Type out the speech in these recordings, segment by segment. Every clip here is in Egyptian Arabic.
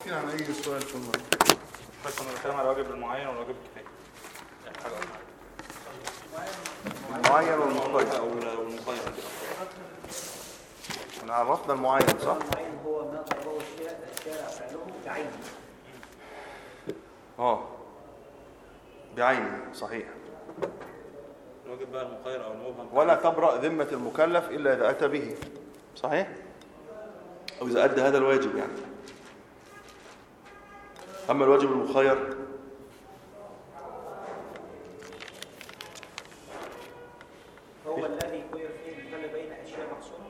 احكي عن اي سؤال كنا بس كنا بنتكلم على الواجب المعين والواجب الكفايه يعني حاجه المعين والمقيد او المقيد كده احنا عرفنا المعين صح المعين هو ما طلبه الشارع الشارع فعله بعينه اه بعينه صحيح الواجب بقى المقيد او المبهم ولا تبرأ ذمة المكلف إلا إذا أتى به صحيح أو إذا أدى هذا الواجب يعني أما الواجب المخير هو الذي خير فيه المكلف بين اشياء محصوره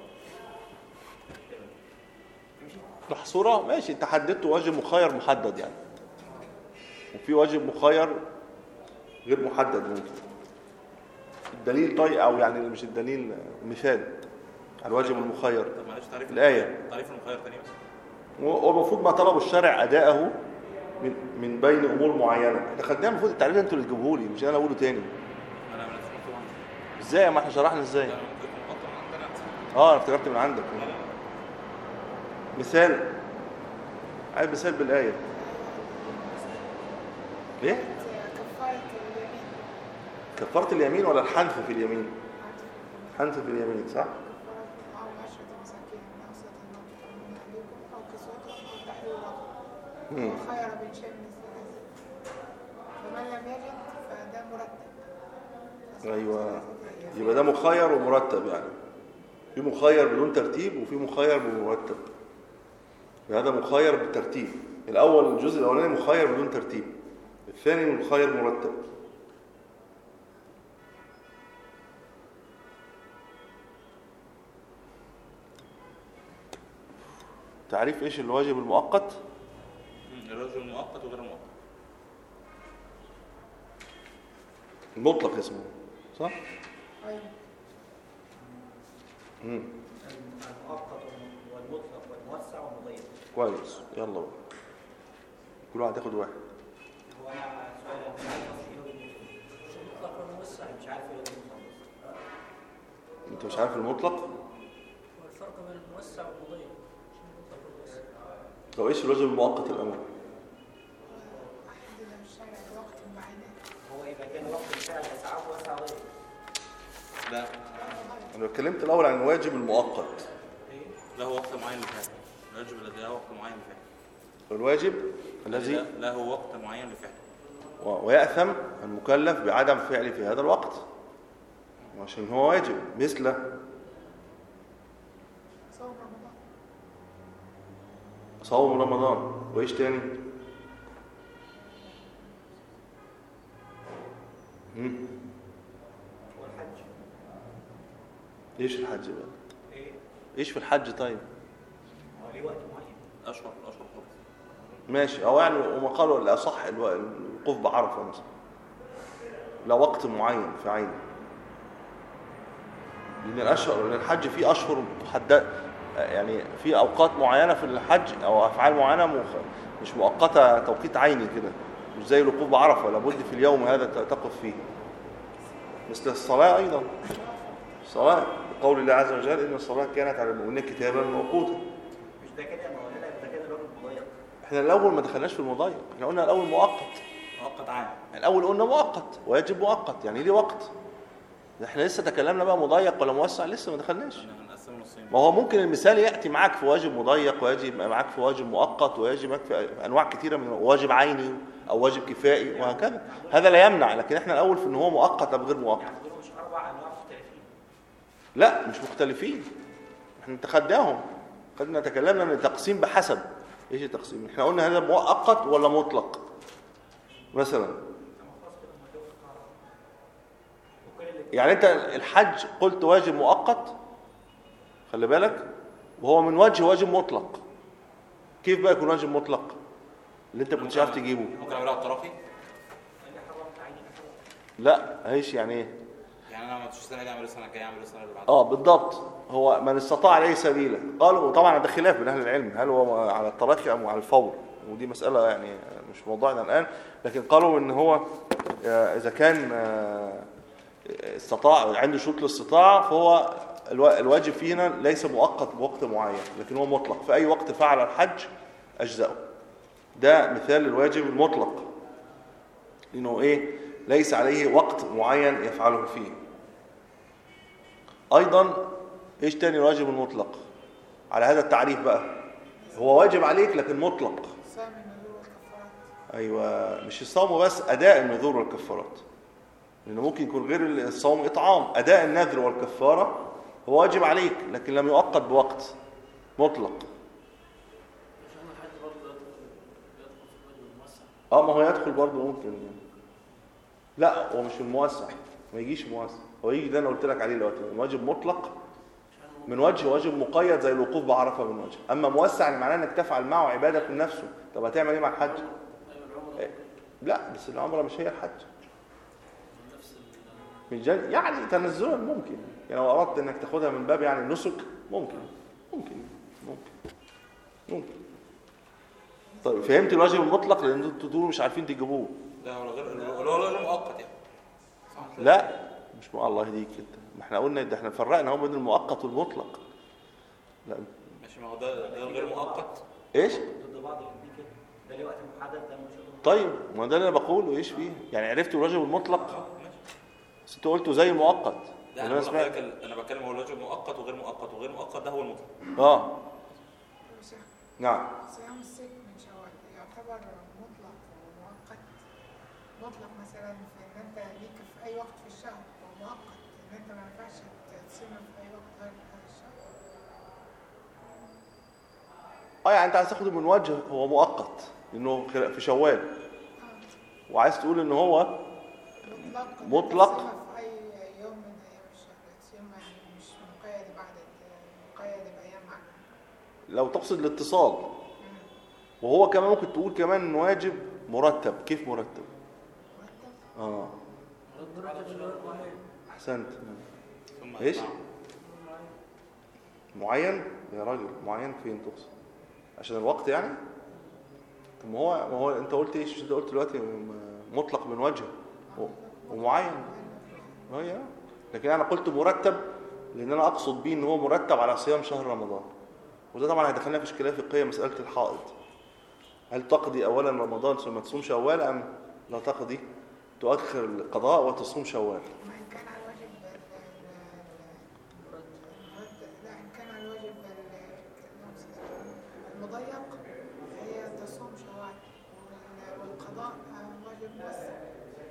ماشي محصورة ماشي انت حددت واجب مخير محدد يعني وفي واجب مخير غير محدد ممكن الدليل طيب أو يعني مش الدليل مثال على الواجب المخير طب معلش تعريف الآية. تعريف المخير تاني بس والمفروض ما طلب الشرع أداءه من من بين أمور معينة احنا خدناها المفروض التعريف ده انتوا اللي تجيبوه لي مش أنا أقوله تاني انا من مكتوب عندي ازاي ما احنا شرحنا ازاي لا، ممكن يكون مقطع عندنا اه انا افتكرت من عندك مثال عايز مثال بالآية ليه؟ كفارة اليمين كفارة اليمين ولا الحنث في اليمين حنث في اليمين صح أو عشرة مساكين من أوسط ما تطعمون أهليكم أو كسوتهم أو تحرير رقبة مم. وخير من شيء من الثلاثة فمن لم يجد فده مرتب ايوه يبقى ده مخير ومرتب يعني في مخير بدون ترتيب وفي مخير بمرتب هذا مخير بالترتيب الاول الجزء الاولاني مخير بدون ترتيب الثاني مخير مرتب تعريف ايش الواجب المؤقت مم، الرجل المؤقت وغير المؤقت المطلق اسمه صح أيوة مم. المؤقت والمطلق والموسع والمضيق كويس يلا بقى كل واحد ياخد واحد هو انا سؤال انا مش عارف ايه وجه المطلق والموسع مش عارف ايه وجه المطلق انت مش عارف المطلق والفرق بين الموسع والمضيق مش المطلق والموسع طب ايش الواجب المؤقت الاول أحد من الشارع بوقت معين هو اذا كان وقت الفعل يسعه وسع غيره لا انا اتكلمت الاول عن الواجب المؤقت له وقت معين لفعله الواجب الذي له وقت معين لفعله الواجب الذي لا- له وقت معين لفعله و- ويأثم المكلف بعدم فعله في هذا الوقت عشان هو واجب مثل صوم رمضان صوم رمضان وايش تاني مم. والحج ايش الحج بقى ايه ايش في الحج طيب هو ليه وقت معين اشهر الاشهر خالص ماشي او يعني وما قالوا الاصح الو- الوقوف بعرفه مثلا لا وقت معين في عينه لان الاشهر لان الحج فيه اشهر محدده يعني في اوقات معينه في الحج او افعال معينه مخ- مش مؤقته توقيت عيني كده مش زي الوقوف بعرفه لابد في اليوم هذا ت- تقف فيه مثل الصلاه ايضا الصلاه بقول الله عز وجل ان الصلاه كانت على المؤمنين كتابا موقوتا مش ده كده ما هو هنا ده كده الراجل مضيق احنا الاول ما دخلناش في المضايق احنا قلنا الاول مؤقت مؤقت عام الأول قلنا مؤقت ويجب مؤقت يعني ليه وقت احنا لسه تكلمنا بقى مضيق ولا موسع لسه ما دخلناش احنا هنقسمه نصين ما هو ممكن المثال يأتي معاك في واجب مضيق ويجب معاك في واجب مؤقت ويجب معاك في أنواع كثيرة من واجب عيني أو واجب كفائي وهكذا هذا لا يمنع لكن احنا الأول في إن هو مؤقت أم غير مؤقت يعني دول مش اربع انواع مختلفين لا مش مختلفين احنا تخدناهم خدنا تكلمنا عن التقسيم بحسب ايش التقسيم احنا قلنا هذا مؤقت ولا مطلق مثلا وكل اللي يعني انت الحج قلت واجب مؤقت خلي بالك وهو من وجه واجب مطلق كيف بقى يكون واجب مطلق اللي انت كنتش عارف تجيبه ممكن اعملها على الطرفي اللي حرمت عيني لا ايش يعني ايه يعني انا ما عملتش السنه دي اعمل السنه الجايه اعمل السنه اللي بعدها اه بالضبط هو من استطاع عليه سبيلا قالوا وطبعا ده خلاف بين اهل العلم هل هو على التراخي ام على الفور ودي مساله يعني مش موضوعنا الان لكن قالوا ان هو آه، اذا كان آه، استطاع عنده شروط الاستطاعه فهو الوا- الواجب فيه هنا ليس مؤقت بوقت معين لكن هو مطلق في اي وقت فعل الحج اجزاه ده مثال الواجب المطلق لأنه إيه ليس عليه وقت معين يفعله فيه أيضا إيش تاني الواجب المطلق على هذا التعريف بقى هو واجب عليك لكن مطلق صام النذور والكفارات ايوه مش الصوم بس اداء النذور والكفارات لانه ممكن يكون غير الصوم اطعام اداء النذر والكفاره هو واجب عليك لكن لم يؤقت بوقت مطلق عشان الحج برضه يدخل يدخل في الوجه الموسع اه ما هو يدخل برضه ممكن لا هو مش الموسع ما يجيش موسع هو يجي ده انا قلت لك عليه دلوقتي واجب مطلق من وجه واجب مقيد زي الوقوف بعرفه من وجه اما موسع يعني معناه انك تفعل معه عباده في نفسه طب هتعمل ايه مع الحج ايوه العمره إيه؟ لا بس العمره مش هي الحج من نفس ال- من جن... يعني تنزلا ممكن يعني لو اردت انك تاخدها من باب يعني نسك ممكن ممكن ممكن ممكن طيب فهمت الواجب المطلق لان انتوا تقولوا مش عارفين تجيبوه لا هو غير اللي هو غير مؤقت يعني لا مش مع الله يهديك انت ما احنا قلنا ده احنا فرقنا هو بين المؤقت والمطلق لا ماشي ما هو ده ده غير مؤقت ايش ضد بعض يعني دي كده ده ليه وقت محدد ده مش طيب ما ده اللي انا بقوله ايش فيه يعني عرفت الواجب المطلق اه ماشي بس انت قلته زي المؤقت لا اللي انا انا بقول سمعت لك انا بتكلم هو الواجب مؤقت وغير مؤقت وغير مؤقت ده هو المطلق اه وشيخ نعم صيام الست من شوال يعتبر مطلق ومؤقت مطلق مثلا في ان انت ليك في اي وقت في الشهر ومؤقت ان انت ما ينفعش تصيم في اي وقت غير هذا الشهر اه يعني انت عايز تاخده من وجه هو مؤقت لانه في شوال آه. وعايز تقول ان هو مطلق إن مطلق. تصيمها في اي يوم من ايام الشهر تصيمها يعني مش مقيد بعد مقيد بايام معينه لو تقصد الاتصال وهو كمان ممكن تقول كمان انه واجب مرتب كيف مرتب مرتب اه مرتب على شهر احسنت ثم إيش؟ نعم. معين يا راجل معين فين تقصد عشان الوقت يعني طب ما هو ما هو انت قلت ايش انت قلت دلوقتي م- مطلق من وجه و- ومعين ما هي لكن انا قلت مرتب لان انا اقصد بيه ان هو مرتب على صيام شهر رمضان وده طبعا هيدخلنا في اشكاليه فقهيه مساله الحائض هل تقضي اولا رمضان ثم تصوم شوال ام لا تقضي تؤخر القضاء وتصوم شوال ما إن كان على الواجب ال- ال- المرتب لا إن كان على الواجب ال- المضيق هي تصوم شوال وال- والقضاء واجب موسع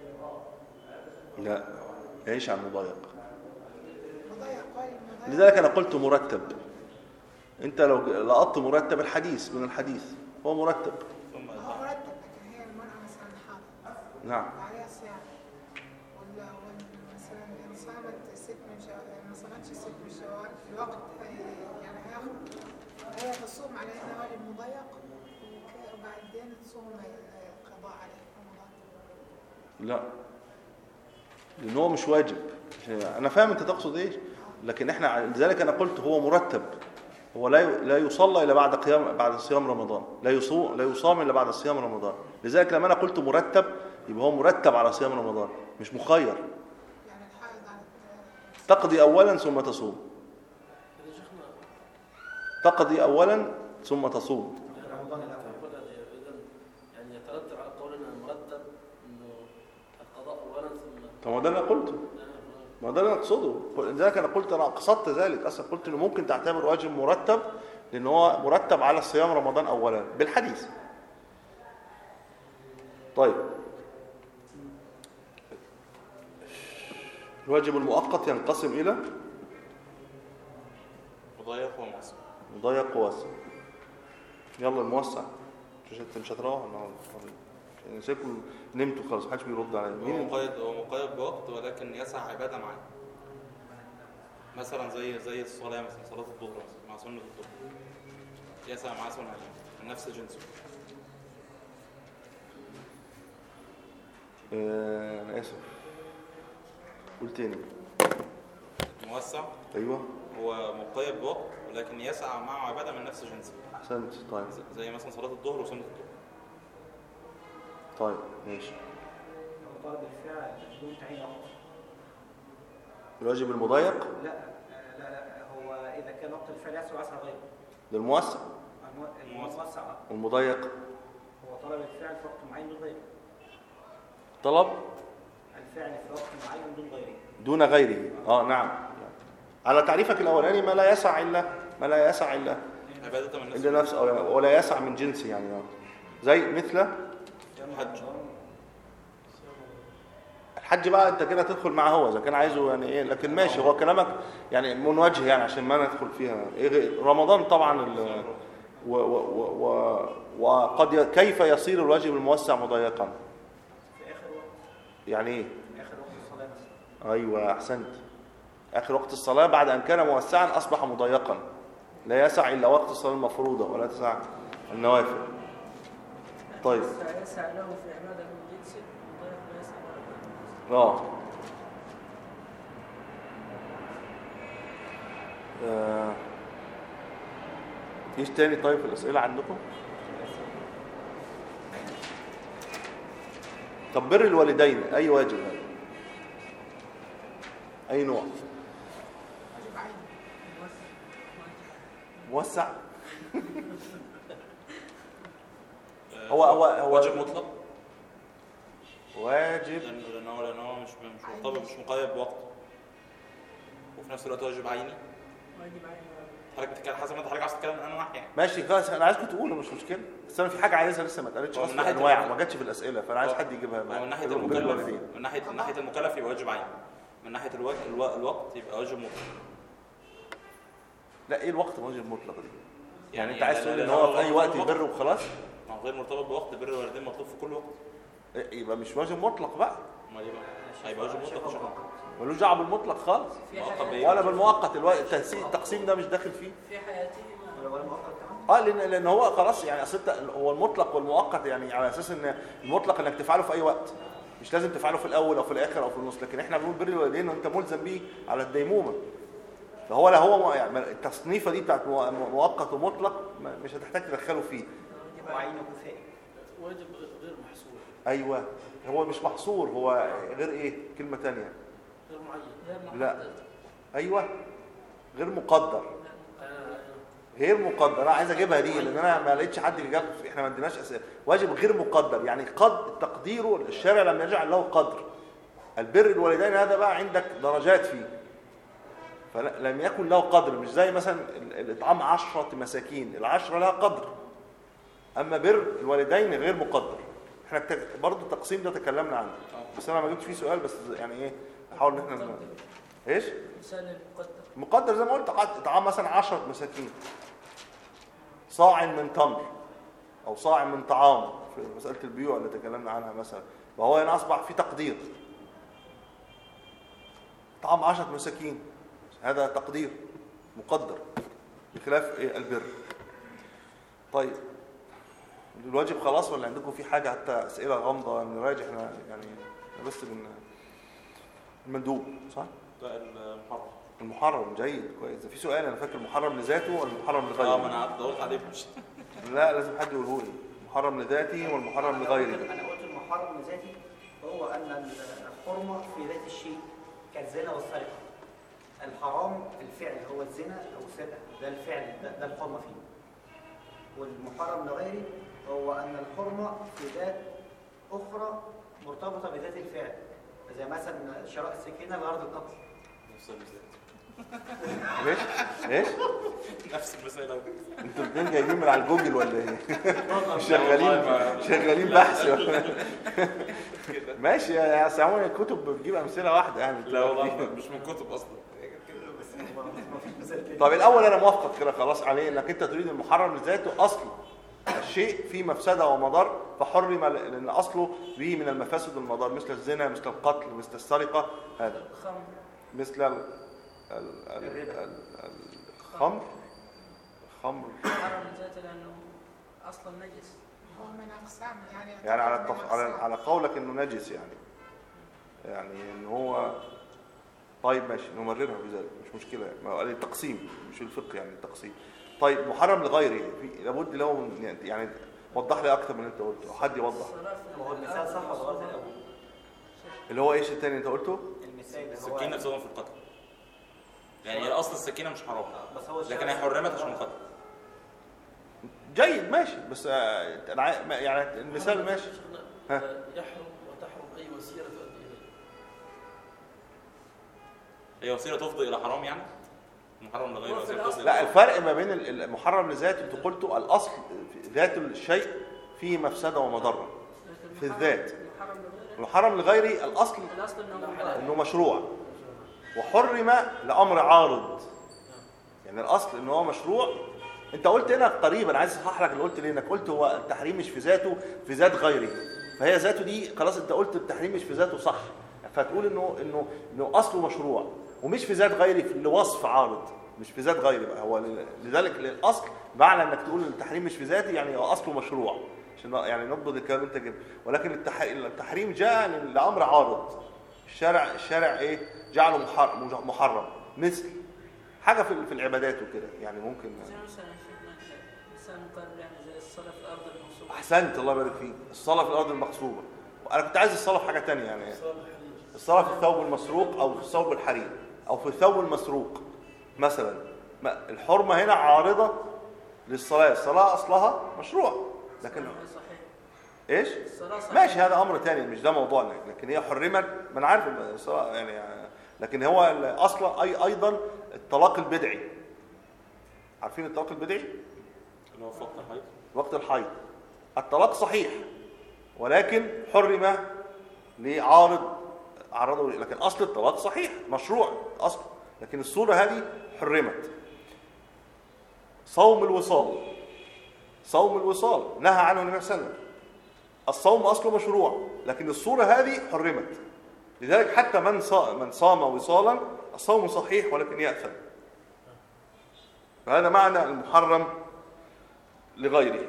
لا ايش عن مضايق مضيق واجب مضيق لذلك انا قلت مرتب انت لو لقطت مرتب الحديث من الحديث هو مرتب ثم هو مرتب لكن هي المرأة مثلا حاضر نعم وعليها صيام ولا وال- مثلا إن صامت ست من شوال ما صامتش ست من شوال الوقت هي- يعني هياخد هي تصوم على إنها واجب مضيق وك- وبعدين تصوم القضاء عليه رمضان لا لان هو مش واجب انا فاهم انت تقصد ايش لكن احنا لذلك انا قلت هو مرتب هو لا ي- لا يصلى الا بعد قيام بعد صيام رمضان لا يصوم لا يصام الا بعد صيام رمضان لذلك لما انا قلت مرتب يبقى هو مرتب على صيام رمضان مش مخير يعني الحائض على تقضي اولا ثم تصوم كده شيخنا تقضي اولا ثم تصوم رمضان اذا يعني يترتب على قولنا المرتب انه القضاء اولا ثم طب ما ده اللي أنا قلته ما ده اللي انا اقصده لذلك انا قلت انا قصدت ذلك اصلا قلت انه ممكن تعتبر واجب مرتب لان هو مرتب على صيام رمضان اولا بالحديث طيب الواجب المؤقت ينقسم الى مضيق وموسع مضيق وواسع يلا الموسع مش انت مش هتروح النهارده عشان نسيبكم نمتوا خلاص محدش بيرد عليا هو مين مقيد هو مقيد بوقت ولكن يسع عباده معاه مثلا زي زي الصلاه مثلا صلاه الظهر مثلا مع سنه الظهر يسع معاه سنه من نفس جنسه آه، انا اسف قول تاني موسع ايوه هو مقيد بوقت ولكن يسع معه عباده من نفس جنسه احسنت طيب ز- زي مثلا صلاه الظهر وسنه الظهر طيب ماشي هو طالب الفعل بدون تعيين وقت الواجب المضيق لا آه، لا لا هو اذا كان وقت الفعل يسع ويسع غيره للموسع المو- الموسع والمضيق هو في وقت معين دون غيره طلب الفعل في وقت معين دون غيره دون غيره اه نعم على تعريفك الاولاني ما لا يسع الا ما لا يسع الا عبادة من الناس الا نفس أو ولا يسع من جنسه يعني آه. زي مثل حج الحج بقى انت كده تدخل معاه هو اذا كان عايزه يعني ايه لكن ماشي هو كلامك يعني منوجه يعني عشان ما ندخل فيها إيه غير- رمضان طبعا ال و و و و وقد ي- كيف يصير الواجب الموسع مضيقا في اخر وقت يعني ايه في اخر وقت الصلاه مثلا ايوه احسنت اخر وقت الصلاه بعد ان كان موسعا اصبح مضيقا لا يسع الا وقت الصلاه المفروضه ولا تسع النوافل طيب يسعى يسعى له في عبادة من جنسه وضيق لا يسعى له اه آه. ايش تاني طيب في الاسئله عندكم طب بر الوالدين اي واجب هذا اي نوع واجب عين موسع آه، هو- هو- هو- واجب مطلق واجب لأن لأن هو لأن هو مش مش مرتبط مش مقيد بوقت وفي نفس الوقت واجب عيني واجب عين حضرتك بتتكلم حسب ما انت حضرتك عايز تتكلم عن انواع يعني ماشي خلاص انا عايزكم تقولوا مش مشكله بس انا في حاجه عايزها لسه ما اتقالتش هو من اصلا ناحية انواع الموضوع. ما جاتش في الاسئله فانا عايز هو- حد يجيبها هو من ناحيه بر المكلف الوالدين. من ناحيه من ناحيه المكلف يبقى واجب عيني من ناحيه الوقت الو- الوقت يبقى واجب مطلق لا ايه الوقت واجب مطلق دي يعني انت لا- عايز لا- تقول لا- ان لا، هو في اي غير وقت مرتبط- يبر وخلاص ما هو غير مرتبط بوقت بر الوالدين مطلوب في كل وقت إيه، يبقى مش واجب مطلق بقى امال ايه بقى؟ هيبقى واجب مطلق عشان ملوش دعوه بالمطلق خالص مؤقت بايه؟ ولا بالمؤقت الوقت التقسيم التقسيم ده مش داخل فيه في حياته ما ولا مؤخر كمان اه لان لان هو خلاص يعني اصل انت هو المطلق والمؤقت يعني على اساس ان المطلق انك تفعله في اي وقت مش لازم تفعله في الاول او في الاخر او في النص لكن احنا بنقول بر الوالدين وانت ملزم بيه على الديمومه فهو لا هو يعني التصنيفه دي بتاعت مو- مؤقت ومطلق ما- مش هتحتاج تدخله فيه وعين كفائي واجب غير محصور ايوه هو مش محصور هو غير ايه كلمه تانية غير معين غير لا. محدد ايوه غير مقدر آه، غير مقدر انا عايز اجيبها دي لان انا ما لقيتش حد اللي جاب احنا ما عندناش اسئله واجب غير مقدر يعني قد تقديره الشارع لم يجعل له قدر البر الوالدين هذا بقى عندك درجات فيه فلم يكن له قدر مش زي مثلا ال- الاطعام عشرة مساكين العشرة لها قدر اما بر الوالدين غير مقدر احنا الت- برضو التقسيم ده تكلمنا عنه بس انا ما جبتش فيه سؤال بس يعني ايه نحاول ان احنا ن- ايش مثال المقدر مقدر زي ما قلت قعدت اطعام مثلا 10 مساكين صاع من تمر او صاع من طعام في مساله البيوع اللي تكلمنا عنها مثلا فهو هنا اصبح في تقدير طعام 10 مساكين هذا تقدير مقدر بخلاف إيه البر طيب الواجب خلاص ولا عندكم في حاجه حتى اسئله غامضه نراجع احنا يعني إحنا بس بن المندوب صح ده المحرم المحرم جيد كويس ده في سؤال انا فاكر المحرم لذاته ولا المحرم اه ما انا لغيره قعدت دورت عليه مش لا لازم حد يقوله لي المحرم لذاته والمحرم لغيره انا قلت المحرم ذاتي هو ان الحرمه في ذات الشيء كالزنا والسرقه الحرام الفعل هو الزنا او السرقه ده الفعل ده, ده الحرمه فيه والمحرم لغيره هو ان الحرمه في ذات اخرى مرتبطه بذات الفعل زي مثلا شراء السكينه لغرض القتل نفس المثال ليش ايش نفس المثال أهو. انتوا الاثنين جايبين من على الجوجل ولا ايه والله شغالين ما- شغالين بحث ولا ماشي يا أصل عموما الكتب بتجيب امثله واحده يعني لا والله مش من كتب اصلا بس ما فيش مثال تاني طب الاول انا موافقك كده خلاص عليه انك انت تريد المحرم لذاته اصل الشيء فيه مفسده ومضار فحرم لان اصله فيه من المفاسد والمضار مثل الزنا مثل القتل مثل السرقه هذا الخمر مثل ال ال ال ال الخمر الخمر محرم ذاته لانه اصلا نجس هو من اقسام يعني يعني على يعتبر من التف... على أقسام. على قولك انه نجس يعني يعني ان هو طيب ماشي نمررها بذلك مش مشكله ما هو التقسيم مش الفقه يعني التقسيم طيب محرم لغيره في لابد له من- يعني وضح لي اكتر من اللي انت قلته أو حد يوضح الصلاة في ما هو المثال صح ولا غلط الاول اللي هو ايش التاني انت قلته المثال اللي هو السكينه بتستخدم في القتل يعني هي اصل السكينه مش حرام بس هو لكن هي حرمت عشان القتل جيد ماشي بس آه، أنا عا- ما- يعني المثال ماشي شيخنا، ها. آه، يحرم وتحرم أي وسيلة تؤدي إليه هي وسيله تفضي الى حرام يعني محرم لغيره وفي وسيله الأصل- تفضي لا إلى الفرق ما بين ال- المحرم لذاته انت قلته الاصل في ذات الشيء فيه مفسده ومضره لكن في المحرم- الذات. المحرم لغيره المحرم لغيره الاصل الاصل انه مباح انه مشروع وحرم لامر عارض يعني الاصل ان هو مشروع انت قلت هنا قريبا عايز اصحح لك اللي قلت ليه انك قلت هو التحريم مش في ذاته في ذات غيره فهي ذاته دي خلاص انت قلت التحريم مش في ذاته صح فتقول انه انه انه اصله مشروع ومش في ذات غيره في لوصف عارض مش في ذات غيره بقى هو ل- لذلك للاصل معنى انك تقول ان التحريم مش في ذاته يعني هو اصله مشروع عشان يعني نضبط الكلام انت كده ولكن التح- التحريم جاء لامر عارض الشارع الشارع ايه جعله محر- محرم مثل حاجه في في العبادات وكده يعني ممكن زي مثلا شيخنا الانسان قال يعني زي الصلاه في الارض المنصوبه احسنت الله يبارك فيك الصلاه في الارض المغصوبه وانا كنت عايز الصلاه في حاجه تانية يعني صالح الحديث الصلاه في الثوب المسروق او في الثوب الحرير او في الثوب المسروق مثلا ما- الحرمه هنا عارضه للصلاه الصلاه اصلها مشروع لكن الصلاة صحيح ايش الصلاه صحيح ماشي هذا امر تاني مش ده موضوعنا لكن هي حرمت ما انا عارف إن الصلاة يعني لكن هو اصلا اي ايضا الطلاق البدعي عارفين الطلاق البدعي اللي هو فوق الحيض وقت الحيض الطلاق صحيح ولكن حرم لعارض عرضه لكن اصل الطلاق صحيح مشروع اصل لكن الصوره هذه حرمت صوم الوصال صوم الوصال نهى عنه النبي صلى الله عليه وسلم الصوم اصله مشروع لكن الصوره هذه حرمت لذلك حتى من صام من صام وصالا الصوم صحيح ولكن يأثم فهذا معنى المحرم لغيره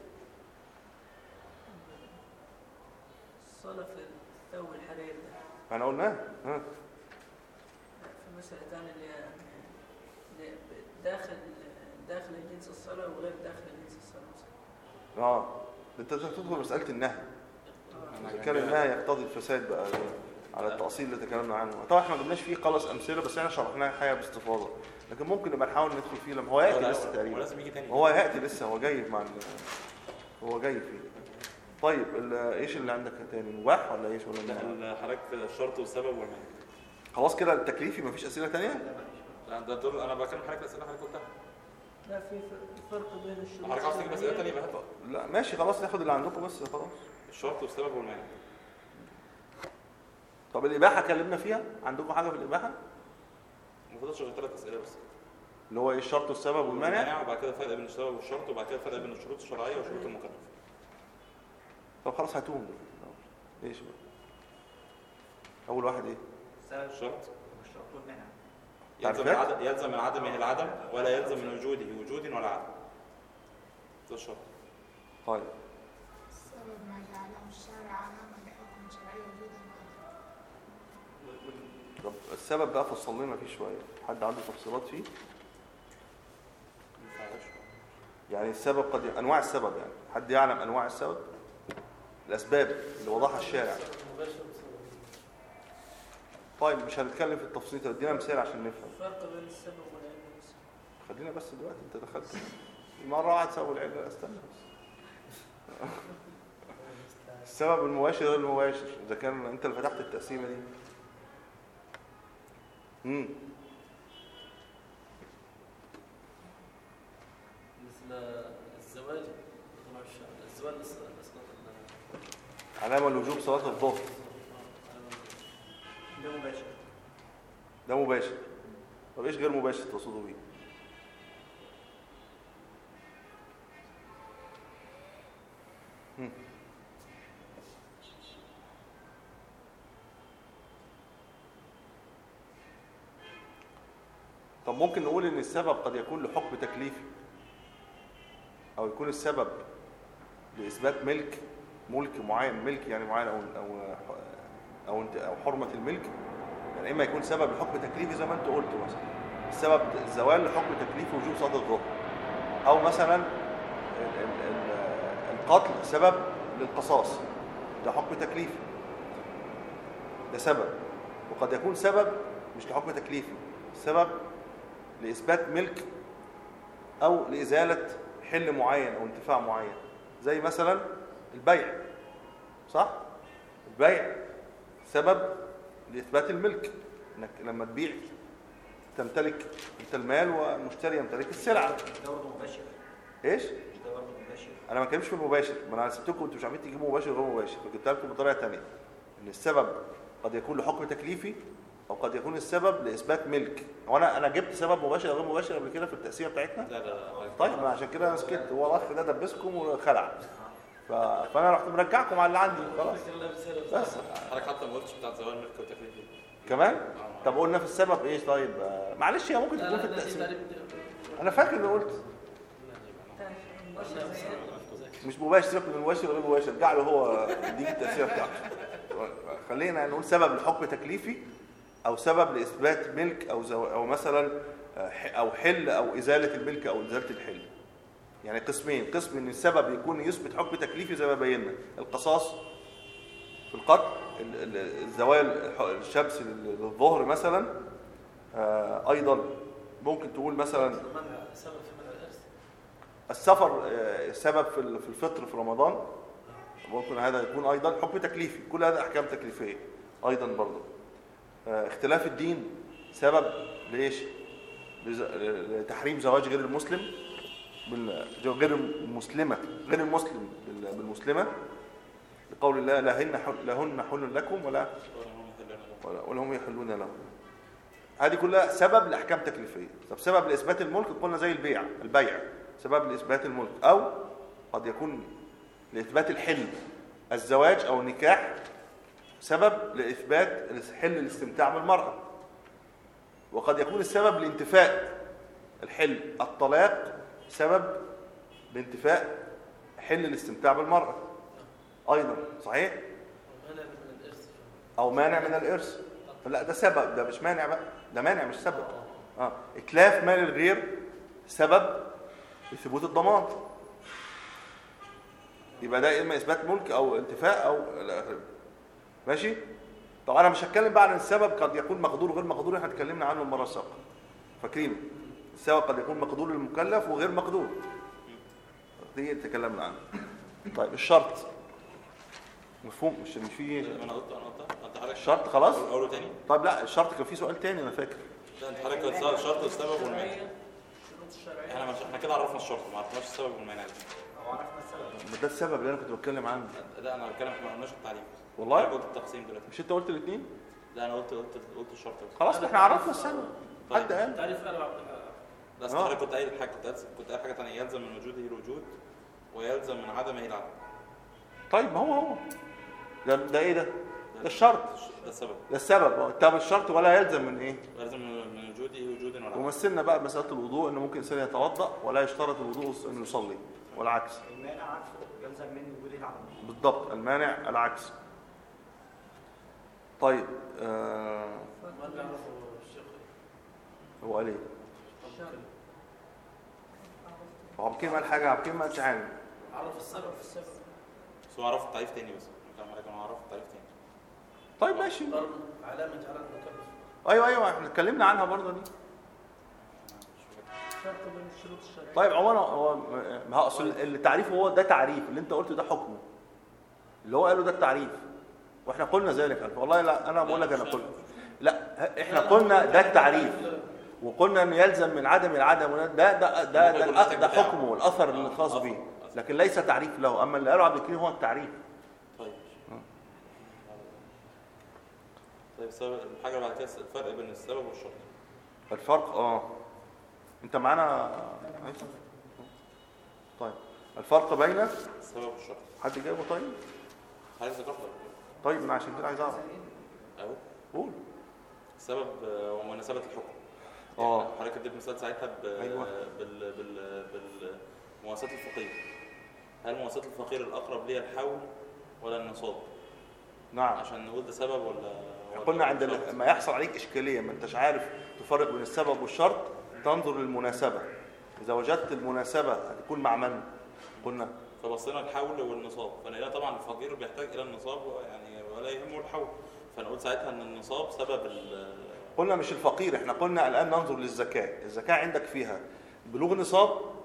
الصلاه في الثوب الحرير ده احنا قلناه ها. في مسألة ثانية اللي هي اللي داخل داخل جنس الصلاة وغير داخل جنس الصلاة مثلا. اه انت تدخل مساله النهي اذا كان النهي يقتضي الفساد بقى على التأصيل اللي تكلمنا عنه طبعا احنا ما جبناش فيه خالص امثله بس احنا شرحناها الحقيقه باستفاضه لكن ممكن نبقى نحاول ندخل فيه لما هو ياتي لسه تقريبا ولازم يجي تاني هو هياتي لسه هو جاي مع ال... هو جاي فيه طيب ال- ايش اللي عندك تاني مباح ولا ايش ولا لا لا؟ ال- حضرتك الشرط والسبب والمانع خلاص كده التكليفي مفيش اسئله تانية لا ده دول انا بكلم حضرتك الاسئله اللي حضرتك قلتها لا في ف- فرق بين الشروط حضرتك عاوز تجيب اسئله تانيه الشرعية يبقى هات لا ماشي خلاص ناخد اللي عندكم بس خلاص الشرط والسبب والمانع طب الاباحه كلمنا فيها عندكم حاجه في الاباحه المفروض اشغل ثلاث اسئله بس اللي هو ايه الشرط والسبب والمانع وبعد كده الفرق بين السبب والشرط وبعد كده الفرق بين الشروط الشرعيه وشروط المكلف طب خلاص هاتوهم دول ايش بقى اول واحد ايه السبب الشرط والشرط والمنع يلزم من تعريفات؟ عدم يلزم من عدمه العدم ولا يلزم من وجوده وجود ولا عدم ده الشرط طيب السبب ما جعله الشارع علامة لحكم شرعي وجودا وعدما طب السبب بقى فصل لنا فيه شويه حد عنده تفصيلات فيه ما ينفعش. يعني السبب قد انواع السبب يعني حد يعلم انواع السبب الاسباب اللي وضعها الشارع مباشر طيب مش هنتكلم في التفصيل طب ادينا مثال عشان نفهم الفرق بين السبب والعلم بس. خلينا بس دلوقتي انت دخلت مرة واحد سبب العلة استنى بس السبب المباشر غير المباشر اذا كان انت اللي فتحت التقسيمة دي امم مثل الزواج طلوع الشمس الزواج لسه اسقط ال- علامة لوجوب صلاة الظهر ده مباشر ده مباشر طب ايش غير مباشر تقصدوا بيه مم. طب ممكن نقول ان السبب قد يكون لحكم تكليفي او يكون السبب لاثبات ملك ملك معين ملك يعني معين او او او انت- او حرمه الملك يعني اما يكون سبب لحكم تكليفي زي ما انت قلت مثلا السبب الزوال لحكم تكليفي وجوب صلاه الظهر او مثلا ال- ال- ال- القتل سبب للقصاص ده حكم تكليفي ده سبب وقد يكون سبب مش لحكم تكليفي سبب لاثبات ملك او لازاله حل معين او انتفاع معين زي مثلا البيع صح البيع سبب لاثبات الملك انك لما تبيع تمتلك انت المال والمشتري يمتلك السلعه ده برضه مباشر ايش مش ده برضه مباشر انا ما بتكلمش في المباشر ما انا سبتكم انتوا مش عارفين تجيبوا مباشر وغير مباشر فجبت لكم بطريقه ثانيه ان السبب قد يكون لحكم تكليفي او قد يكون السبب لاثبات ملك هو انا انا جبت سبب مباشر او غير مباشر قبل كده في التقسيمه بتاعتنا لا لا لا طيب ما عشان كده انا سكت هو الاخ ده دبسكم وخلع ف... فانا رحت مرجعكم على اللي عندي خلاص بس حضرتك حتى ما قلتش بتاعت زوال الملك والتكليف دي كمان طب قلنا في السبب ايش طيب آه، معلش هي ممكن لا تكون لا في لا دي التقسيم تعريف انا فاكر اني قلت مباشر زي مش مباشر سيبك من المباشر وغير المباشر ارجع له هو دي التأثير بتاعته خلينا نقول سبب لحكم تكليفي او سبب لاثبات ملك او زو او مثلا آه، ح- او حل او ازاله الملك او ازاله الحل يعني قسمين قسم ان السبب يكون يثبت حكم تكليفي زي ما بينا القصاص في القتل ال- ال- الزوال الح- الشمس لل- للظهر مثلا آه، ايضا ممكن تقول مثلا منع سبب في منع الارث السفر آه، سبب في ال- في الفطر في رمضان ممكن هذا يكون ايضا حكم تكليفي كل هذا احكام تكليفيه ايضا برضه آه، اختلاف الدين سبب ليش لز- لتحريم زواج غير المسلم بال- غير المسلمه غير المسلم بال- بالمسلمه لقول الله لهن حل لهن حل لكم ولا ولا- ولا هم يحلون لهم هذه كلها سبب لاحكام تكليفيه طب سبب لاثبات الملك قلنا زي البيع البيع سبب لاثبات الملك او قد يكون لاثبات الحل الزواج او النكاح سبب لاثبات حل الاستمتاع بالمراه وقد يكون السبب لانتفاء الحل الطلاق سبب لانتفاء حل الاستمتاع بالمراه ايضا صحيح منع من الارث او مانع من الارث لا ده سبب ده مش مانع بقى ده مانع مش سبب اه اتلاف مال الغير سبب لثبوت الضمان يبقى ده اما اثبات ملك او انتفاء او إلى آخره. ماشي طب انا مش هتكلم بقى عن السبب قد يكون مقدور وغير مقدور احنا اتكلمنا عنه المره السابقه فاكرين السبب قد يكون مقدور للمكلف وغير مقدور دي تكلمنا عنها طيب الشرط مفهوم مش مش في انا قلت انا قلت انت حضرتك الشرط خلاص اقوله تاني طيب لا الشرط كان في سؤال تاني انا فاكر لا انت حضرتك كنت سأل الشرط والسبب والمانع الشروط الشرعية احنا مش احنا كده عرفنا الشرط ما عرفناش السبب والمانع او عرفنا السبب ما ده السبب اللي انا كنت بتكلم عنه لا انا بتكلم احنا ما قلناش التعريف والله؟ انا قلت التقسيم دلوقتي مش انت قلت الاثنين لا انا قلت قلت قلت الشرط بس. خلاص احنا عرفنا السبب طيب. حد قال تعريف انا لا اصل آه. حضرتك كنت قايل حاجه كنت قايل كنت قايل حاجه ثانيه يلزم من وجوده الوجود ويلزم من عدمه العدم طيب ما هو هو ده ده ايه ده ده الشرط ده السبب ده السبب طب الشرط ولا يلزم من ايه يلزم من من وجوده وجود ولا عدم ومثلنا بقى مساله الوضوء ان ممكن الانسان يتوضا ولا يشترط الوضوء انه يصلي والعكس المانع عكسه يلزم من وجود العدم بالضبط المانع العكس طيب آه ما اللي يعرفه الشيخ هو قال ايه الشرط هو عبد الكريم قال حاجه عبد الكريم ما قالش حاجه عرف السبب في السبب بس هو عرف التعريف تاني بس كان حضرتك انا عرفت التعريف تاني طيب ماشي قرن علامه على المكلف ايوه ايوه احنا اتكلمنا عنها برضه دي فرق بين الشروط الشرعية طيب عموما هو ما هو اصل التعريف هو ده تعريف اللي انت قلته ده حكمه اللي هو قاله ده التعريف واحنا قلنا ذلك والله لا انا بقول لك انا قلت لا احنا قلنا ده التعريف وقلنا ان يلزم من عدم العدم وده ده ده ده, ممكن يكون ده, الناتج ده بتاعه. حكمه والاثر آه، الخاص أثر. به أثر. لكن ليس تعريف له اما اللي قاله عبد الكريم هو التعريف طيب طيب السبب الحاجه اللي بعد كده الفرق بين السبب والشرط الفرق اه انت معانا هيثم؟ طيب الفرق بين السبب والشرط حد جايبه طيب حضرتك ذكرت طيب انا عشان كده عايز اعرف اهو قول السبب آه، ومناسبه الحكم آه. يعني حضرتك اديت مثال ساعتها ب... أيوة. بال بال بال مواساة الفقير هل مواساة الفقير الأقرب ليها الحول ولا النصاب؟ نعم عشان نقول ده سبب ولا ولا قلنا عند شرط؟ ال- ما يحصل عليك إشكالية ما أنتش عارف تفرق بين السبب والشرط تنظر للمناسبة إذا وجدت المناسبة هتكون مع من؟ قلنا فبصينا الحول والنصاب فلقينا طبعا الفقير بيحتاج إلى النصاب يعني ولا يهمه الحول فنقول ساعتها إن النصاب سبب ال قلنا مش الفقير احنا قلنا الآن ننظر للزكاة الزكاة عندك فيها بلوغ نصاب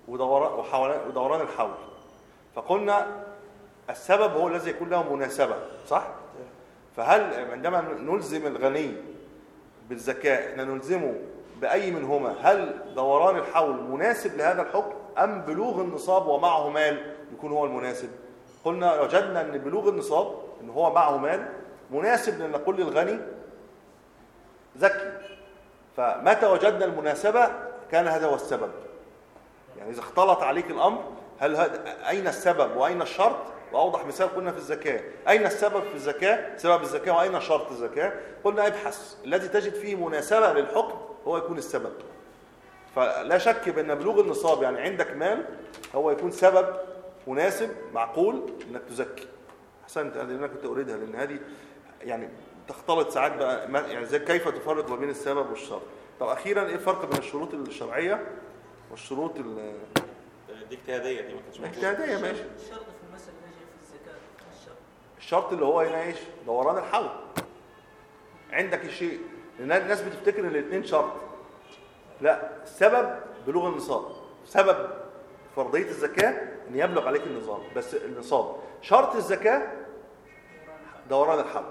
ودوران وحول- ودوران الحول فقلنا السبب هو الذي يكون له مناسبة صح؟ فهل عندما نلزم الغني بالزكاة احنا نلزمه بأي منهما هل دوران الحول مناسب لهذا الحكم أم بلوغ النصاب ومعه مال يكون هو المناسب قلنا وجدنا أن بلوغ النصاب أن هو معه مال مناسب لأن نقول للغني زكي فمتى وجدنا المناسبة كان هذا هو السبب يعني إذا اختلط عليك الأمر هل هذا أين السبب وأين الشرط وأوضح مثال قلنا في الزكاة أين السبب في الزكاة سبب الزكاة وأين شرط الزكاة قلنا ابحث الذي تجد فيه مناسبة للحكم هو يكون السبب فلا شك بأن بلوغ النصاب يعني عندك مال هو يكون سبب مناسب معقول انك تزكي احسنت هذه اللي انا كنت اريدها لان هذه يعني تختلط ساعات بقى ما- يعني زي كيف تفرق ما بين السبب والشرط طب اخيرا ايه الفرق بين الشروط الشرعيه والشروط ال- دي اجتهاديه دي ما كانتش موجوده الاجتهاديه ماشي الشرط في المسألة نجي في الزكاة الشرط الشرط اللي هو هنا ايش دوران الحول عندك الشيء لان الناس بتفتكر ان الاثنين شرط لا السبب بلوغ النصاب سبب فرضيه الزكاه ان يبلغ عليك النظام بس النصاب شرط الزكاه دوران الحول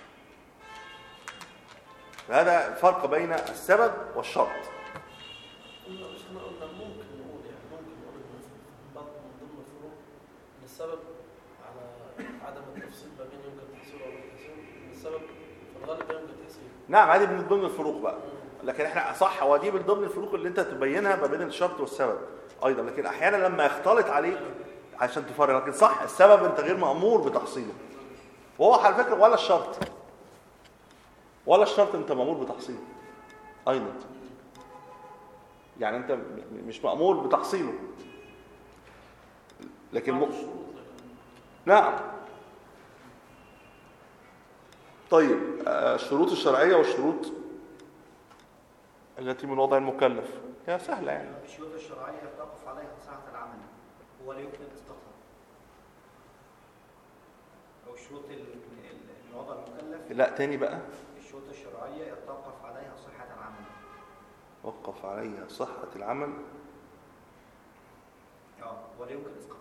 فهذا فرق بين السبب والشرط قلنا مش احنا قلنا ممكن نقول يعني ممكن نقول ان في بعض من ضمن الفروق ان السبب على عدم التفصيل ما بين يمكن تحصيله او غير تحصيله ان السبب في الغالب يمكن تحصيله نعم هذه من ضمن الفروق بقى لكن احنا صح هو دي من ضمن الفروق اللي انت تبينها ما بين الشرط والسبب ايضا لكن احيانا لما يختلط عليك عشان تفرق لكن صح السبب انت غير مامور بتحصيله وهو على فكره ولا الشرط ولا الشرط انت مامور بتحصيله ايضا يعني انت م- مش مامور بتحصيله لكن م... نعم طيب آه، الشروط الشرعيه والشروط التي من وضع المكلف هي سهله يعني الشروط الشرعية تقف عليها ساعة العمل ولا يمكن إسقاطها أو الشروط ال- ال- الوضع المكلف لا تاني بقى الشروط الشرعية يتوقف عليها صحة العمل وقف عليها صحة العمل اه ولا يمكن إسقاطها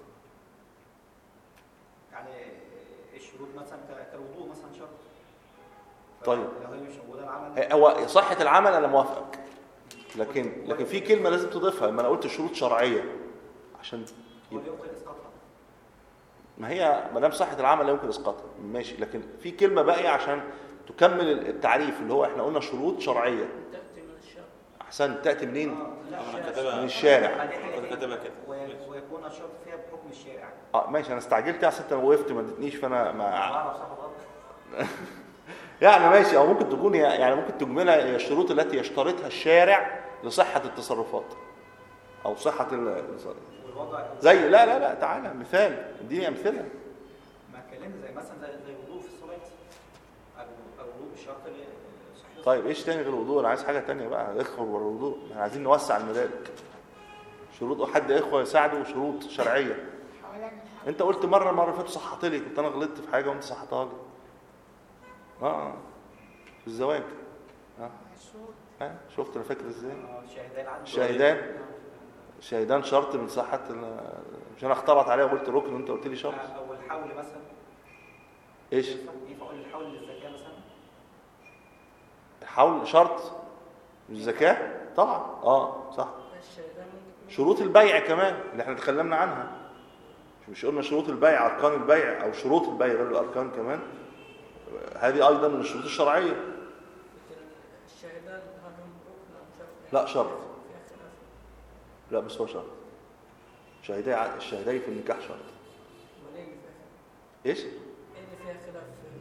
يعني الشروط مثلا ك- كالوضوء مثلا شرط طيب. لو هي مش موجودة العمل هي- هو صحة العمل أنا موافقك لكن لكن في كلمة لازم تضيفها لما أنا قلت شروط شرعية عشان ولا يمكن إسقاطها ما هي ما دام صحة العمل لا يمكن إسقاطها ماشي لكن في كلمة باقية عشان تكمل التعريف اللي هو احنا قلنا شروط شرعية تأتي من الشرط أحسن تأتي منين؟ آه، لا أنا الشارع. كاتبها- من الشارع هذه حاجة كنت كاتبها كده. وي- ويكون الشرط فيها بحكم الشارع اه ماشي أنا استعجلت عشان أنت وقفت ما ادتنيش فأنا ما أعرف صح غلط يعني ماشي او ممكن تكون هي- يعني ممكن تجملها هي الشروط التي يشترطها الشارع لصحة التصرفات او صحة ال... والوضع زي لا لا لا تعالى مثال اديني امثله ما اتكلمنا زي مثلا زي زي الوضوء في الصلاه الو- الوضوء بالشرط لصحيح طيب ايش تاني غير الوضوء انا عايز حاجه تانية بقى اخوه ورا الوضوء احنا عايزين نوسع المدارك شروط حد اخوه يساعده وشروط شرعيه حوالين الحق انت قلت مره المره اللي فاتت صحت لي كنت انا غلطت في حاجه وانت صحتها لي اه في الزواج اه الشروط آه. شفت انا فاكر ازاي آه، شاهدان عدل شاهدان شهيدان شرط من صحة ال- مش انا اختلط عليها وقلت ركن وانت قلت لي شرط آه، او الحول مثلا ايش ينفع اقول الحول للزكاه مثلا الحول شرط مش زكاة طبعا اه صح الشهدان ممكن شروط البيع كمان اللي احنا اتكلمنا عنها مش قلنا شروط البيع اركان البيع او شروط البيع غير الاركان كمان هذه ايضا من الشروط الشرعيه لكن الشهدان هل هم ركن أم شرط؟ لا شرط فيها خلاف لا بس هو شرط شهيدي ع- الشهيدي في النكاح شرط وليه اللي فيها خلاف؟ ايش إيه اللي فيها خلاف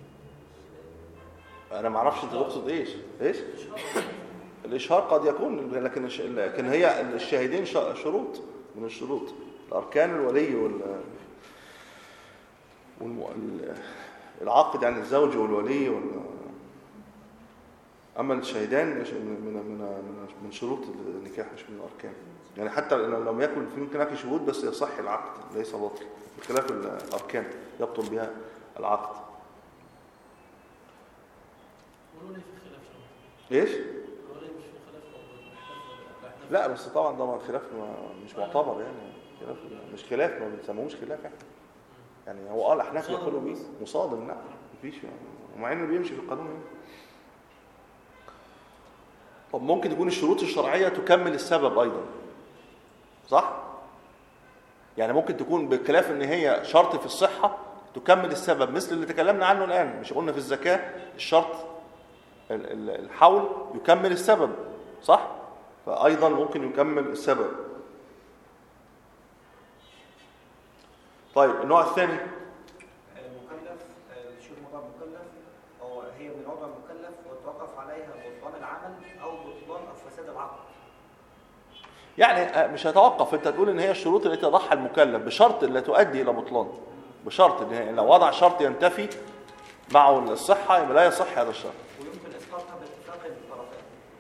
في- انا ما اعرفش انت تقصد ايش ايش الاشهار قد يكون لكن الش- لكن هي الشاهدين ش- شروط من الشروط الاركان الولي وال والم... ال- العقد يعني الزوج والولي وال... اما الشهيدان مش- من من من من شروط النكاح مش من الاركان يعني حتى لو لم يكن في ممكن هناك شهود بس يصح العقد ليس باطل بخلاف الاركان يبطل بها العقد ولو ليه في خلاف شرط ايش ولو ليه مش في خلاف أو الاحناف لا بس طبعا ده خلاف ما- مش معتبر يعني خلاف مش خلاف ما بنسموهوش خلاف احنا يعني هو اه الاحناف مصادم يقولوا بيه بس. مصادم لا مفيش يعني ومع انه بيمشي في القانون يعني. طب ممكن تكون الشروط الشرعيه تكمل السبب ايضا صح يعني ممكن تكون بخلاف ان هي شرط في الصحه تكمل السبب مثل اللي تكلمنا عنه الان مش قلنا في الزكاه الشرط ال- ال- الحول يكمل السبب صح فايضا ممكن يكمل السبب طيب النوع الثاني المكلف آه، شو موضوع المكلف هو هي من وضع المكلف وتوقف عليها بطلان العمل او بطلان او فساد العقد يعني آه، مش هتوقف انت تقول ان هي الشروط التي يضعها المكلف بشرط لا تؤدي الى بطلان بشرط ان هي- لو وضع شرط ينتفي معه الصحه يبقى لا يصح هذا الشرط ويمكن اسقاطها باتفاق الطرفين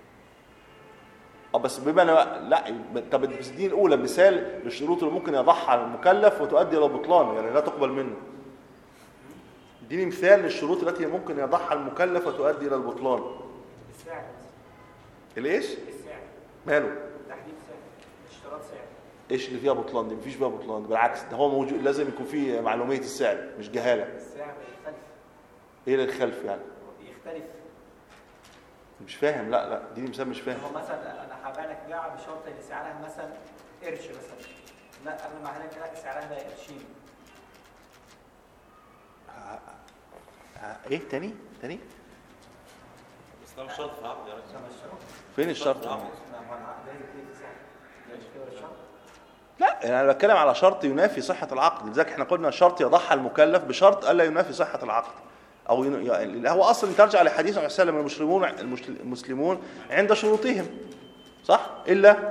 اه بس بما أنا- لا طب بس دي الاولى مثال للشروط اللي ممكن يضعها المكلف وتؤدي الى بطلان يعني لا تقبل منه اديني مثال للشروط التي ممكن يضعها المكلف وتؤدي الى البطلان السعر الايش السعر ماله تحديد سعر اشتراط سعر ايش اللي فيها بطلان دي مفيش فيها بطلان بالعكس ده هو موجود لازم يكون فيه معلوميه السعر مش جهاله السعر يختلف ايه اللي الخلف يعني يختلف مش فاهم لا لا دي مثال مش فاهم هو مثلا انا هبيع لك بيعه بشرط ان سعرها مثلا قرش مثلا لا قبل ما هناك لك سعرها ده قرشين آه، ايه تاني تاني بس ده مش شرط في العقد يا راجل عشان الشرط فين الشرط لا ما هو العقد لازم يكون في سعر يعني مش كده الشرط لا يعني انا بتكلم على شرط ينافي صحه العقد لذلك احنا قلنا شرط يضعها المكلف بشرط الا ينافي صحه العقد او ين... يعني هو اصلا ترجع لحديث عليه وسلم المسلمون المسل- المسلمون عند شروطهم صح الا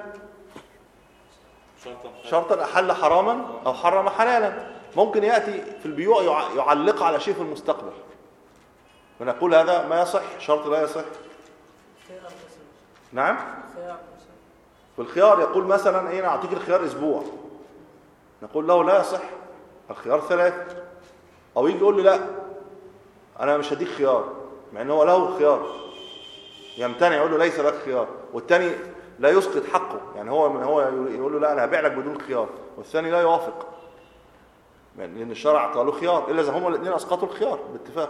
شرطا شرطا احل حراما او حرم حلالا ممكن ياتي في البيوع يع- يعلق على شيء في المستقبل فنقول هذا ما يصح شرط لا يصح خيار مثلا نعم خيار مثلا في الخيار يقول مثلا ايه انا اعطيك الخيار اسبوع نقول له لا يصح الخيار ثلاث او يجي يقول لي لا انا مش هديك خيار مع ان هو له خيار يمتنع يقول له ليس لك خيار والثاني لا يسقط حقه يعني هو هو يقول له لا انا هبيع لك بدون خيار والثاني لا يوافق لان الشرع اعطى له خيار الا اذا هما الاثنين اسقطوا الخيار باتفاق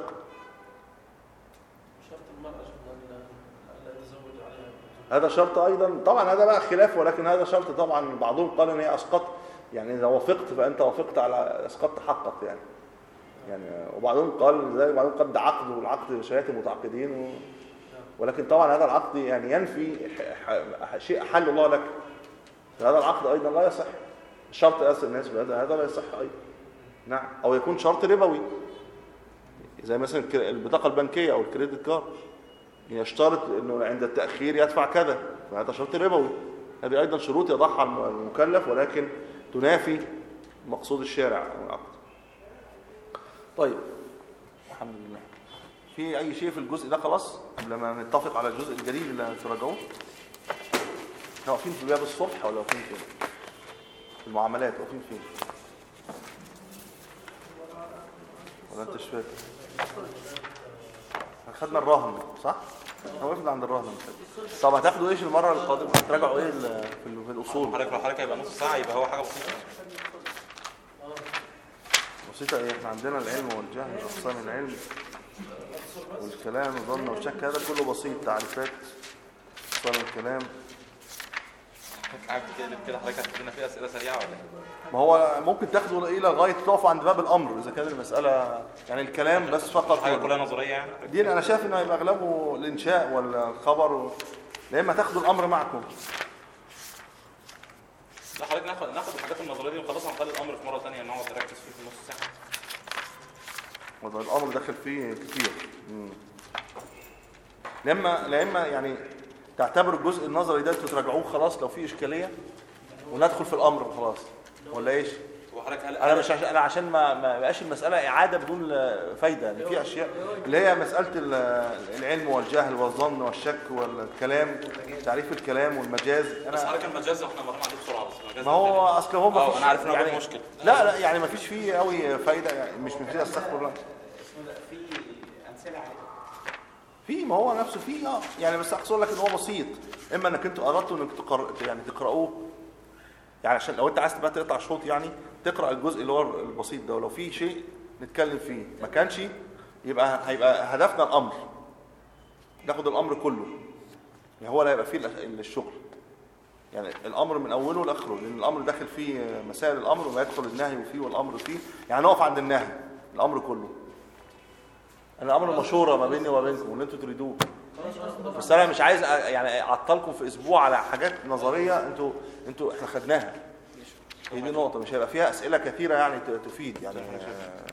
شرط المرأة شفنا أن لا يتزوج عليها هذا شرط ايضا طبعا هذا بقى خلاف ولكن هذا شرط طبعا بعضهم قال ان هي اسقط يعني اذا وافقت فانت وافقت على اسقطت حقك يعني يعني وبعضهم قال زي بعضهم قال ده عقد والعقد شهاده متعاقدين و... ولكن طبعا هذا العقد يعني ينفي ح... ح... شيء احل الله لك فهذا العقد ايضا لا يصح شرط اسر الناس بهذا هذا لا يصح ايضا نعم او يكون شرط ربوي زي مثلا الك- البطاقه البنكيه او الكريدت كارد يشترط انه عند التاخير يدفع كذا فهذا شرط ربوي هذه ايضا شروط يضعها الم- المكلف ولكن تنافي مقصود الشارع او العقد طيب الحمد لله في اي شيء في الجزء ده خلاص قبل ما نتفق على الجزء الجديد اللي تراجعوه احنا واقفين في باب الصبح ولا واقفين فين في المعاملات واقفين فين ولا انت مش فاكر خدنا الرهن صح احنا وقفنا عند الرهن مش فاكر. طب هتاخدوا ايش المره القادمه هتراجعوا ايه ال- في ال- في الاصول حضرتك لو حضرتك هيبقى نص ساعه يبقى هو حاجه بسيطه بسيطه ايه احنا عندنا العلم والجهل اقسام العلم والكلام الظن والشك هذا كله بسيط تعريفات اقسام الكلام قاعد بتقلب كده حضرتك هتدينا فيه اسئله سريعه ولا ايه؟ ما هو ممكن تاخدوا الى لغايه تقفوا عند باب الامر اذا كان المساله يعني الكلام بس فقط حاجه كلها نظريه يعني دي انا شايف انه هيبقى اغلبه الانشاء ولا الخبر و... لا اما تاخدوا الامر معكم لا حضرتك ناخد ناخد الحاجات النظريه دي ونخلصها نخلي الامر في مره ثانيه نقعد نركز فيه في نص ساعه وده الامر داخل فيه كتير مم. لما لا اما يعني تعتبروا الجزء النظري ده انتوا تراجعوه خلاص لو في اشكاليه وندخل في الامر خلاص ولا ايش وحضرتك هل انا مش عشان انا عشان ما ما يبقاش المساله اعاده بدون آه، فايده لان في اشياء اللي هي مساله ال- العلم والجهل والظن والشك والكلام تعريف الكلام والمجاز بس انا حضرتك المجاز واحنا مرينا عليه بسرعه بس المجاز ما هو اصل هو ما اه فيش انا عارف ان هو يعني يعني مشكله لا لا يعني ما فيش فيه قوي فايده يعني مش من فيه استغفر الله اسمه ده في امثله عليه في ما هو نفسه في اه يعني بس اقصد لك ان هو بسيط اما انك انتوا اردتوا انك تقر... يعني تقرأوه يعني عشان لو انت عايز تبقى تقطع شوط يعني تقرأ الجزء اللي هو البسيط ده ولو في شيء نتكلم فيه ما كانش يبقى هيبقى هدفنا الامر ناخد الامر كله يعني هو اللي هيبقى فيه ال- الشغل يعني الامر من اوله لاخره لان الامر داخل فيه مسائل الامر وما يدخل النهي فيه والامر فيه يعني نقف عند النهي الامر كله انا الامر مشوره ما بيني وما بينكم واللي انتوا تريدوه بس انا مش عايز أ- يعني اعطلكم في اسبوع على حاجات نظريه انتوا انتوا احنا خدناها هي دي نقطه مش هيبقى فيها اسئله كثيره يعني ت- تفيد يعني